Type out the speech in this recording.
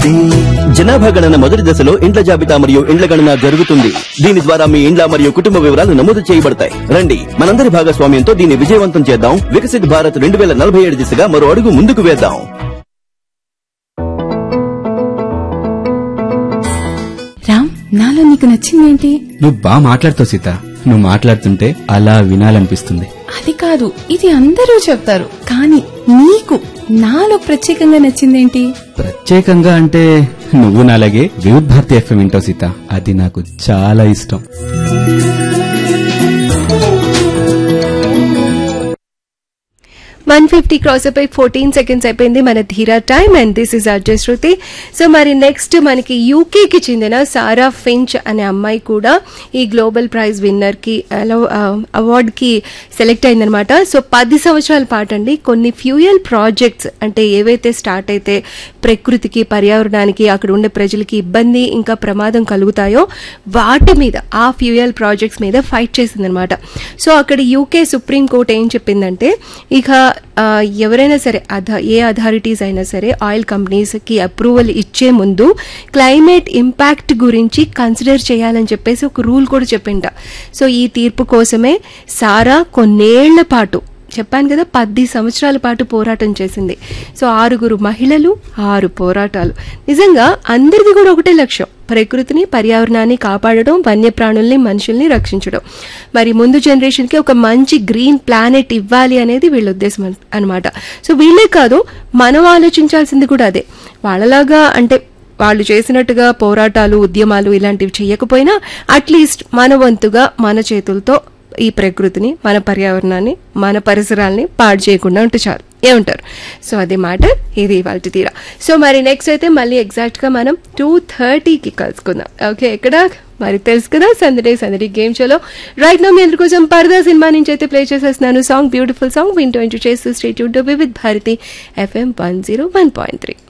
ఉంది జనాభా గణన మొదటి దశలో ఇండ్ల జాబితా మరియు ఇండ్ల గణన జరుగుతుంది దీని ద్వారా మీ ఇండ్ల మరియు కుటుంబ వివరాలు నమోదు చేయబడతాయి రండి మనందరి భాగస్వామ్యంతో దీన్ని విజయవంతం చేద్దాం వికసిత్ భారత్ రెండు వేల నలభై ఏడు దిశగా మరో అడుగు ముందుకు వేద్దాం రామ్ నాలో నీకు నచ్చిందేంటి నువ్వు బాగా మాట్లాడుతావు సీత నువ్వు మాట్లాడుతుంటే అలా వినాలనిపిస్తుంది అది కాదు ఇది అందరూ చెప్తారు కానీ నీకు నాలో ప్రత్యేకంగా నచ్చిందేంటి ప్రత్యేకంగా అంటే నువ్వు నాలాగే వివిధ్ భారతి ఎఫ్ఎం వింటావు సీత అది నాకు చాలా ఇష్టం వన్ ఫిఫ్టీ క్రాస్ అయిపోయి ఫోర్టీన్ సెకండ్స్ అయిపోయింది మన Dheera time and this is RJ Shruti so మరి నెక్స్ట్ మనకి యూకేకి చెందిన సారా ఫించ్ అనే అమ్మాయి కూడా ఈ గ్లోబల్ ప్రైజ్ విన్నర్కి అవార్డ్కి సెలెక్ట్ అయిందనమాట సో పది సంవత్సరాల పాటు అండి కొన్ని ఫ్యూయల్ ప్రాజెక్ట్స్ అంటే ఏవైతే స్టార్ట్ అయితే ప్రకృతికి పర్యావరణానికి అక్కడ ఉండే ప్రజలకి ఇబ్బంది ఇంకా ప్రమాదం కలుగుతాయో వాటి మీద ఆ ఫ్యూయల్ ప్రాజెక్ట్స్ మీద ఫైట్ చేసిందనమాట సో అక్కడ యూకే సుప్రీం కోర్ట్ ఏం చెప్పిందంటే ఇక ఆ, ఎవరైనా సరే అథ ఏ అథారిటీస్ అయినా సరే ఆయిల్ కంపెనీస్కి అప్రూవల్ ఇచ్చే ముందు క్లైమేట్ ఇంపాక్ట్ గురించి కన్సిడర్ చేయాలని చెప్పేసి ఒక రూల్ కూడా చెప్పింట సో ఈ తీర్పు కోసమే సారా కొన్నేళ్ల పాటు చెప్పాను కదా పది సంవత్సరాల పాటు పోరాటం చేసింది సో ఆరుగురు మహిళలు ఆరు పోరాటాలు నిజంగా అందరిది కూడా ఒకటే లక్ష్యం ప్రకృతిని పర్యావరణాన్ని కాపాడడం వన్యప్రాణుల్ని మనుషుల్ని రక్షించడం మరి ముందు జనరేషన్కి ఒక మంచి గ్రీన్ ప్లానెట్ ఇవ్వాలి అనేది వీళ్ళ ఉద్దేశం అనమాట సో వీళ్ళే కాదు మనం ఆలోచించాల్సింది కూడా అదే వాళ్ళలాగా అంటే వాళ్ళు చేసినట్టుగా పోరాటాలు ఉద్యమాలు ఇలాంటివి చేయకపోయినా అట్లీస్ట్ మన వంతుగా మన చేతులతో ఈ ప్రకృతిని మన పర్యావరణాన్ని మన పరిసరాల్ని పాడు చేయకుండా ఉంటే చాలు ఏమంటారు సో అదే మాట ఇది ఇవాళ తీరా సో మరి నెక్స్ట్ అయితే మళ్ళీ ఎగ్జాక్ట్ గా మనం టూ థర్టీకి కలుసుకుందాం ఓకే ఎక్కడ మరి తెలుసు కదా సందడే సందడి గేమ్ షోలో రైట్ నో మీ అందరి కోసం పరదా సినిమా నుంచి అయితే ప్లే చేసేస్తున్నాను సాంగ్ బ్యూటిఫుల్ సాంగ్ వింటూ ఎంజాయ్ చేస్తూ state YouTube with Bharathi FM one zero one point three